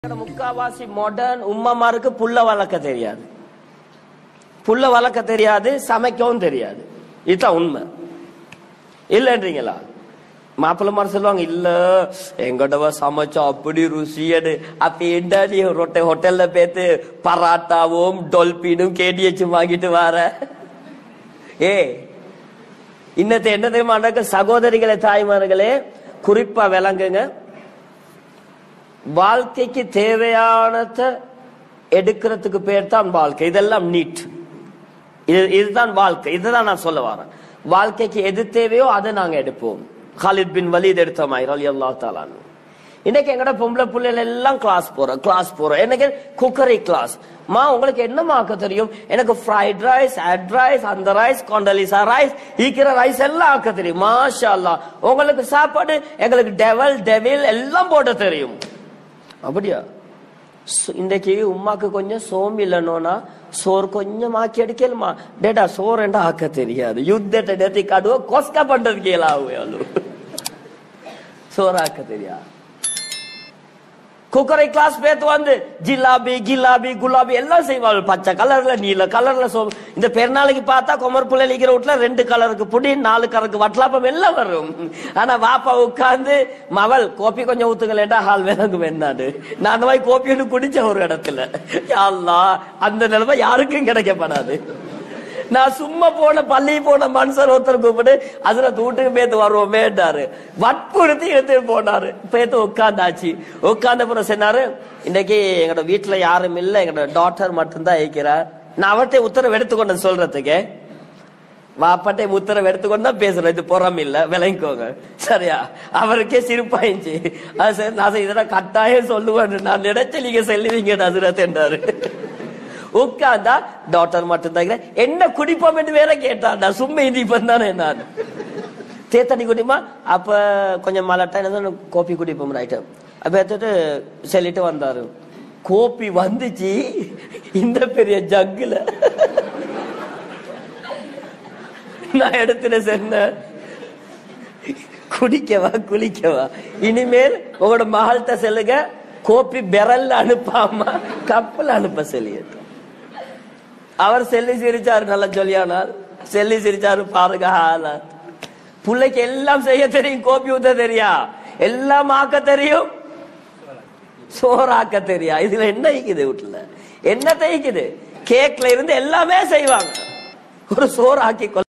முக்காவாசி மாடர்ன் உம்மமாருக்கு புல்ல வளர்க்க தெரியாது புல்ல வளர்க்க தெரியாது சமைக்கவும் தெரியாது இதுதான் உண்மை இல்லைன்றீங்களா மாப்பிள்ளமார் சொல்லுவாங்க இல்ல எங்கடவ சமைச்சா அப்படி ருசியடு அப்ப என்ன நீ ரொட்டை ஹோட்டல்ல பேத்து பராட்டாவும் டொல்பினும் கேடிஎச் வாங்கிட்டு வார ஏ இன்னத்தை என்ன தெரியுமா நடக்க சகோதரிகளே தாய்மார்களே குறிப்பா விளங்குங்க வாழ்க்கைக்கு தேவையானத எடுக்கிறதுக்கு பேர் தான் வாழ்க்கை இதெல்லாம் நீட் இது இதுதான் வாழ்க்கை இதுதான் நான் சொல்ல வரேன் வாழ்க்கைக்கு எது தேவையோ அதை நாங்க எடுப்போம் ஹாலித் பின் வலீத் எடுத்த மாதிரி அலி அல்லா தாலான்னு இன்னைக்கு எங்கட பொம்பளை பிள்ளைகள் எல்லாம் கிளாஸ் போறோம் கிளாஸ் போறோம் எனக்கு குக்கரி கிளாஸ் மா உங்களுக்கு என்னமா ஆக்க தெரியும் எனக்கு ஃப்ரைட் ரைஸ் அட் ரைஸ் அந்த ரைஸ் கொண்டலிசா ரைஸ் ஈக்கிற ரைஸ் எல்லாம் ஆக்க தெரியும் மாஷா அல்லா உங்களுக்கு சாப்பாடு எங்களுக்கு டெவல் டெவில் எல்லாம் போட தெரியும் அப்படியா சு- இன்றைக்கு உமாக்கு கொஞ்சம் சோம்பு இல்லைனோனா சோறு கொஞ்சம் ஆக்கி அடிக்கலுமா டேடா சோறுண்டா ஆக்க தெரியாது யுத்தத்தை நேத்தி காடுவோ கொஸ்க பண்றது கேளாவு சோறு ஆக்க தெரியாது குக்கரை கிளாஸ் பேத்து வந்து ஜிலாபி கிலாபி குலாபி எல்லாம் செய்வாங்க பச்சை கலர்ல நீல கலர்ல சோ இந்த பெருநாளைக்கு பார்த்தா கொமர் புள்ள அழிக்கிற வீட்டுல ரெண்டு கலருக்கு புடி நாலு கலருக்கு வட்டலாப்பம் எல்லாம் வரும் ஆனா வாப்பா உட்கார்ந்து மவள் கோப்பி கொஞ்சம் ஊத்துங்களேண்டா ஹால் விலங்கு வேணாடு நான் அந்த மாதிரி கோப்பி ஒன்று குடிச்ச ஒரு இடத்துல யா அல்லாஹ், அந்த நிலைமை யாருக்கும் கிடைக்கப்படாது நான் சும்மா போன பள்ளி போன மனுஷர் ஒருத்தர் கூப்பிட்டு அதுல வீட்டுக்கு பேத்து வருவோமேட்டாரு வற்புறுத்தி எடுத்துட்டு போனாரு பேத்து உட்காந்தாச்சு உட்கார்ந்த அப்புறம் சொன்னாரு இன்னைக்கு எங்களோட வீட்டுல யாரும் இல்ல எங்களோட டாக்டர் மட்டும்தான் இருக்கிறார் நான் அவர்கிட்ட உத்தரவு எடுத்துக்கொண்டு சொல்றதுக்கு வாப்பாட்டை உத்தரவு எடுத்துக்கொண்டு தான் பேசுறேன் இது புறம் இல்ல விளங்கிக்கோங்க சரியா அவருக்கே சிரிப்பாயிடுச்சு அது சரி நான் சரி, இதெல்லாம் கட்டாயம் சொல்லுவேன் நான் நினைச்சு நீங்க செல்லுவீங்க நசுரத் என்றாரு உட்கார்ந்தா டாக்டர் மட்டும் தான் இருக்கிறார். என்ன குடிப்போம் என்று வேற கேட்டான் நான் சும்மா இது இப்ப தானே நான் தே தண்ணி குடிமா அப்ப கொஞ்சம் மலட்டா என்ன கோப்பி குடிப்போம் ரைட்டு அப்ப எடுத்துட்டு சொல்லிட்டு வந்தாரு கோப்பி வந்துச்சு இந்த பெரிய ஜக்குல நான் எடுத்துட்டு சொன்னேன் குடிக்கவா குளிக்கவா இனிமேல் உங்களோட மகள்கிட்ட சொல்லுங்க கோப்பி பெரல்ல அனுப்பாம கப்பல் அனுப்ப சொல்லியது அவர் செல்லி சிரிச்சாரு நல்ல சொல்லியானால் செல்லி சிரிச்சாரு பாருங்க ஆளா பிள்ளைக்கு எல்லாம் செய்ய தெரியும் கோப்பி ஊத்த தெரியா எல்லாம் ஆக்க தெரியும் சோறாக்க தெரியா இதுல என்ன இருக்குது வீட்டுல என்ன தைக்குது கேக்ல இருந்து எல்லாமே செய்வாங்க ஒரு சோறு ஆக்கி கொள்ள